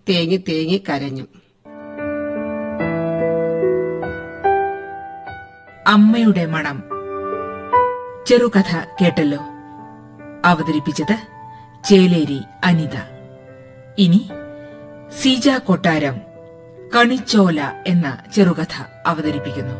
തേങ്ങി തേങ്ങി കരഞ്ഞു അമ്മയുടെ മണം ചെറുകഥ കേട്ടല്ലോ അവതരിപ്പിച്ചത് ചേലേരി അനിത ഇനി സീജ കൊട്ടാരം കണിച്ചോല എന്ന ചെറുകഥ അവതരിപ്പിക്കുന്നു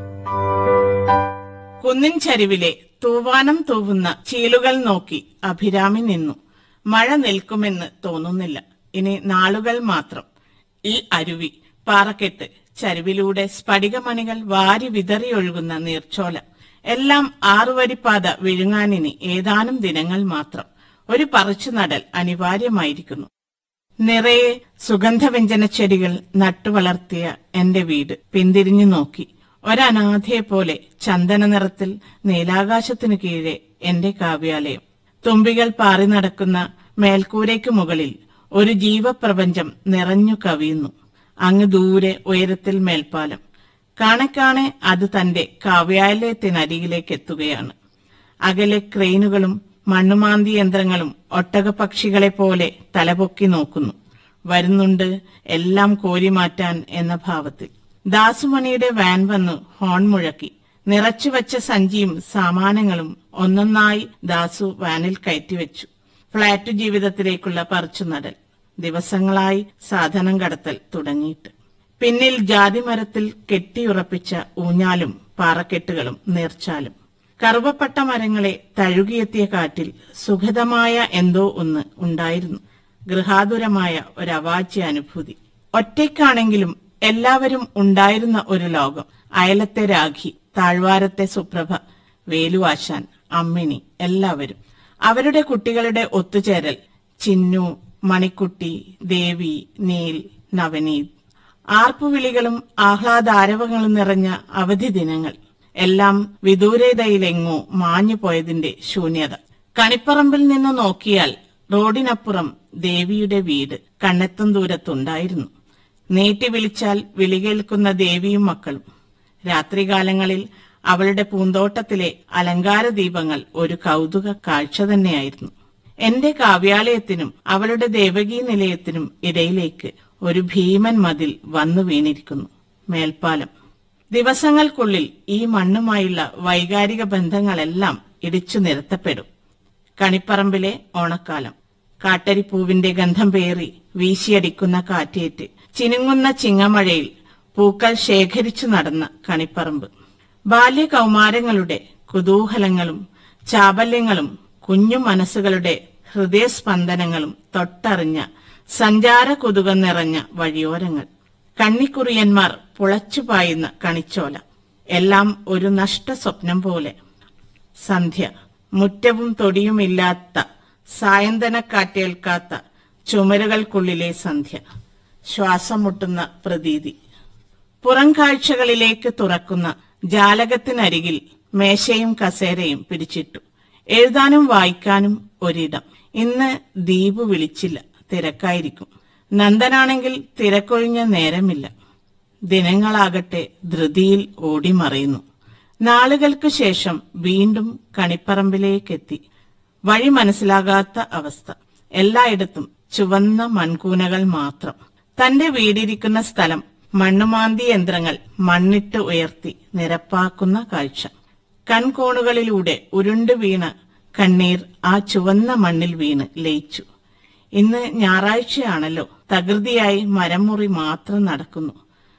കുന്നിൻ ചരിവിലെ തൂവാനം തൂവുന്ന ചീലുകൾ നോക്കി അഭിരാമി നിന്നു മഴ നിൽക്കുമെന്ന് തോന്നുന്നില്ല ഇനി നാളുകൾ മാത്രം ഈ അരുവി പാറക്കെട്ട് ചരിവിലൂടെ സ്ഫടികമണികൾ വാരി വിതറിയൊഴുകുന്ന നീർച്ചോല എല്ലാം ആറുവരിപ്പാത വിഴുങ്ങാനിനി ഏതാനും ദിനങ്ങൾ മാത്രം ഒരു പറിച്ചു നടൽ അനിവാര്യമായിരിക്കുന്നു നിറയെ സുഗന്ധവ്യഞ്ജന ചെടികൾ നട്ടുവളർത്തിയ എന്റെ വീട് പിന്തിരിഞ്ഞു നോക്കി ഒരനാഥയെ പോലെ ചന്ദന നിറത്തിൽ നീലാകാശത്തിനു കീഴെ എന്റെ കാവ്യാലയം തുമ്പികൾ പാറി നടക്കുന്ന മേൽക്കൂരയ്ക്ക് മുകളിൽ ഒരു ജീവപ്രപഞ്ചം നിറഞ്ഞു കവിയുന്നു അങ്ങ് ദൂരെ ഉയരത്തിൽ മേൽപ്പാലം കാണെ കാണെ അത് തന്റെ കാവ്യാലയത്തിനരികിലേക്ക് എത്തുകയാണ് അകലെ ക്രെയിനുകളും മണ്ണുമാന്തി യന്ത്രങ്ങളും ഒട്ടകപക്ഷികളെ പോലെ തലപൊക്കി നോക്കുന്നു വരുന്നുണ്ട് എല്ലാം കോരിമാറ്റാൻ എന്ന ഭാവത്തിൽ ദാസുമണിയുടെ വാൻ വന്നു ഹോൺ മുഴക്കി നിറച്ചുവച്ച സഞ്ചിയും സാമാനങ്ങളും ഒന്നൊന്നായി ദാസു വാനിൽ കയറ്റിവെച്ചു ഫ്ളാറ്റ് ജീവിതത്തിലേക്കുള്ള പറിച്ചുനടൽ ദിവസങ്ങളായി സാധനം കടത്തൽ തുടങ്ങിയിട്ട് പിന്നിൽ ജാതിമരത്തിൽ കെട്ടിയുറപ്പിച്ച ഊഞ്ഞാലും പാറക്കെട്ടുകളും നീർച്ചാലും കറുവപ്പട്ട മരങ്ങളെ തഴുകിയെത്തിയ കാറ്റിൽ സുഖതമായ എന്തോ ഒന്ന് ഉണ്ടായിരുന്നു ഗൃഹാതുരമായ ഒരവാച്യ അനുഭൂതി ഒറ്റയ്ക്കാണെങ്കിലും എല്ലാവരും ഉണ്ടായിരുന്ന ഒരു ലോകം അയലത്തെ രാഖി താഴ്വാരത്തെ സുപ്രഭ വേലുവാശാൻ അമ്മിണി എല്ലാവരും അവരുടെ കുട്ടികളുടെ ഒത്തുചേരൽ ചിന്നു മണിക്കുട്ടി ദേവി നീൽ നവനീത് ആർപ്പുവിളികളും ആഹ്ലാദാരവങ്ങളും നിറഞ്ഞ അവധി ദിനങ്ങൾ എല്ലാം വിദൂരതയിലെങ്ങോ മാഞ്ഞു പോയതിന്റെ ശൂന്യത കണിപ്പറമ്പിൽ നിന്ന് നോക്കിയാൽ റോഡിനപ്പുറം ദേവിയുടെ വീട് കണ്ണെത്തും ദൂരത്തുണ്ടായിരുന്നു നീട്ടി വിളിച്ചാൽ വിളി കേൾക്കുന്ന ദേവിയും മക്കളും രാത്രികാലങ്ങളിൽ അവളുടെ പൂന്തോട്ടത്തിലെ അലങ്കാര ദീപങ്ങൾ ഒരു കൗതുക കാഴ്ച തന്നെയായിരുന്നു എന്റെ കാവ്യാലയത്തിനും അവളുടെ ദേവകീ നിലയത്തിനും ഇടയിലേക്ക് ഒരു ഭീമൻ മതിൽ വന്നു വീണിരിക്കുന്നു മേൽപ്പാലം ദിവസങ്ങൾക്കുള്ളിൽ ഈ മണ്ണുമായുള്ള വൈകാരിക ബന്ധങ്ങളെല്ലാം ഇടിച്ചു നിരത്തപ്പെടും കണിപ്പറമ്പിലെ ഓണക്കാലം കാട്ടരിപ്പൂവിന്റെ ഗന്ധം പേറി വീശിയടിക്കുന്ന കാറ്റേറ്റ് ചിനുങ്ങുന്ന ചിങ്ങമഴയിൽ പൂക്കൾ ശേഖരിച്ചു നടന്ന കണിപ്പറമ്പ് ബാല്യകൗമാരങ്ങളുടെ കുതൂഹലങ്ങളും ചാബല്യങ്ങളും കുഞ്ഞു മനസ്സുകളുടെ ഹൃദയസ്പന്ദനങ്ങളും തൊട്ടറിഞ്ഞ സഞ്ചാര കുതുകം നിറഞ്ഞ വഴിയോരങ്ങൾ കണ്ണിക്കുറിയന്മാർ പുളച്ചുപായുന്ന കണിച്ചോല എല്ലാം ഒരു നഷ്ട സ്വപ്നം പോലെ സന്ധ്യ മുറ്റവും തൊടിയുമില്ലാത്ത സായന്തനക്കാറ്റേൽക്കാത്ത ചുമരുകൾക്കുള്ളിലെ സന്ധ്യ ശ്വാസം മുട്ടുന്ന പ്രതീതി പുറം കാഴ്ചകളിലേക്ക് തുറക്കുന്ന ജാലകത്തിനരികിൽ മേശയും കസേരയും പിടിച്ചിട്ടു എഴുതാനും വായിക്കാനും ഒരിടം ഇന്ന് ദീപ് വിളിച്ചില്ല തിരക്കായിരിക്കും നന്ദനാണെങ്കിൽ തിരക്കൊഴിഞ്ഞ നേരമില്ല ദിനങ്ങളാകട്ടെ ധൃതിയിൽ ഓടിമറയുന്നു നാളുകൾക്കു ശേഷം വീണ്ടും കണിപ്പറമ്പിലേക്കെത്തി വഴി മനസ്സിലാകാത്ത അവസ്ഥ എല്ലായിടത്തും ചുവന്ന മൺകൂനകൾ മാത്രം തന്റെ വീടിരിക്കുന്ന സ്ഥലം മണ്ണുമാന്തി യന്ത്രങ്ങൾ മണ്ണിട്ട് ഉയർത്തി നിരപ്പാക്കുന്ന കാഴ്ച കൺകോണുകളിലൂടെ ഉരുണ്ടു വീണ കണ്ണീർ ആ ചുവന്ന മണ്ണിൽ വീണ് ലയിച്ചു ഇന്ന് ഞായറാഴ്ചയാണല്ലോ തകൃതിയായി മരമുറി മാത്രം നടക്കുന്നു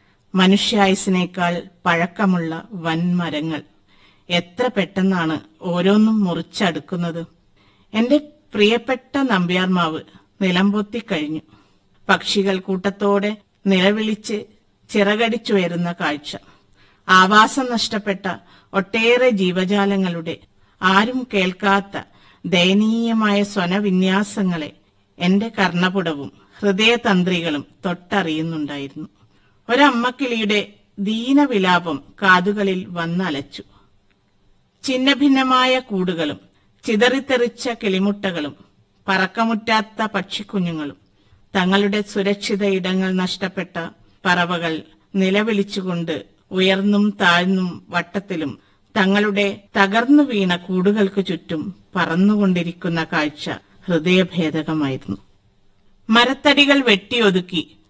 മനുഷ്യായുസിനേക്കാൾ പഴക്കമുള്ള വൻമരങ്ങൾ എത്ര പെട്ടെന്നാണ് ഓരോന്നും മുറിച്ചടുക്കുന്നത് എന്റെ പ്രിയപ്പെട്ട നമ്പ്യാർമാവ് നിലംപൊത്തി കഴിഞ്ഞു പക്ഷികൾ കൂട്ടത്തോടെ നിലവിളിച്ച് ചിറകടിച്ചുയരുന്ന കാഴ്ച ആവാസം നഷ്ടപ്പെട്ട ഒട്ടേറെ ജീവജാലങ്ങളുടെ ആരും കേൾക്കാത്ത ദയനീയമായ സ്വനവിന്യാസങ്ങളെ എന്റെ കർണപുടവും ഹൃദയതന്ത്രികളും തൊട്ടറിയുന്നുണ്ടായിരുന്നു ഒരമ്മക്കിളിയുടെ ദീനവിലാപം കാതുകളിൽ വന്നലച്ചു ഛിന്നഭിന്നമായ കൂടുകളും ചിതറിത്തെറിച്ച കിളിമുട്ടകളും പറക്കമുറ്റാത്ത പക്ഷിക്കുഞ്ഞുങ്ങളും തങ്ങളുടെ സുരക്ഷിത ഇടങ്ങൾ നഷ്ടപ്പെട്ട പറവകൾ നിലവിളിച്ചുകൊണ്ട് ഉയർന്നും താഴ്ന്നും വട്ടത്തിലും തങ്ങളുടെ തകർന്നു വീണ കൂടുകൾക്ക് ചുറ്റും പറന്നുകൊണ്ടിരിക്കുന്ന കാഴ്ച ഹൃദയഭേദകമായിരുന്നു മരത്തടികൾ വെട്ടിയൊതുക്കി